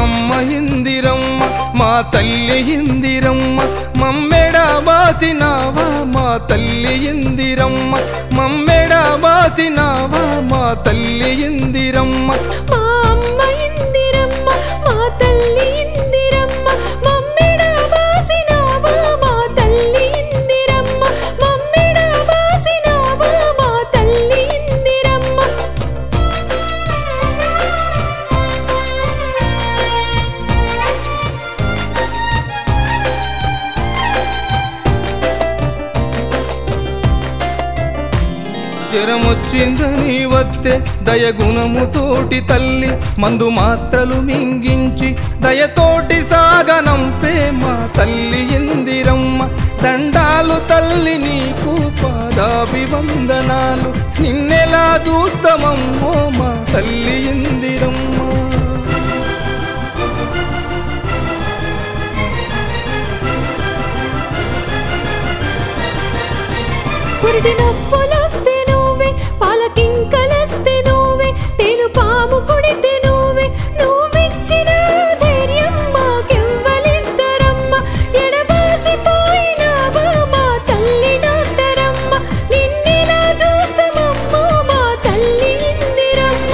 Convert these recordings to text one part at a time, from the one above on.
అమ్మ ఇందిరమ్మ మా తల్లి ఇందిరమ్మ మమ్మెడ బాసినావా మా తల్లి ఇందిరమ్మ మమ్మెడ బాసినావా మా తల్లి ఇందిరమ్మ మా అమ్మ ఇందిరమ్మ మా తల్లి ఇందిరమ్మ మమ్మిడ బాసినావా మా తల్లి ఇందిరమ్మ మమ్మిడ బాసినావా మా తల్లి ఇందిరమ్మ జ్వరమొచ్చిందని వత్తే దయగుణముతోటి తల్లి మందు మాత్రలు మింగించి దయతోటి సాగనంపే మా తల్లి ఇందిరమ్మ దండాలు తల్లి నీకు పాదాభివందనాలు నిన్నెలా చూస్తామమ్మో మా తల్లి ఇందిరమ్మ పురిటి నొప్పులొస్తే నువ్వే పాలకింకలొస్తే నువ్వే తేను పాము కొడితే నువ్వే నువ్విచ్చిన ధైర్యం మాకెవ్వలిద్దరమ్మ ఎడబాసిపోయినావా మా తల్లి డాక్టరమ్మ నిన్నెలా చూస్తామమ్మో మా తల్లి ఇందిరమ్మ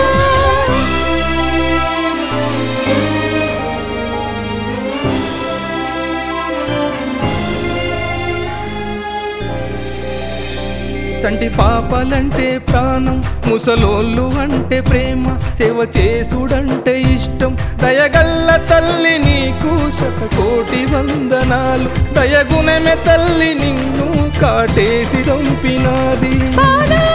తంటి పాపలంటే ప్రాణం ముసలోళ్ళు అంటే ప్రేమ సేవ చేసుడంటే ఇష్టం దయగల్ల తల్లి నీకు శతకోటి వందనాలు దయగుణమే తల్లి నిన్ను కాటేసి చంపినాది పాదా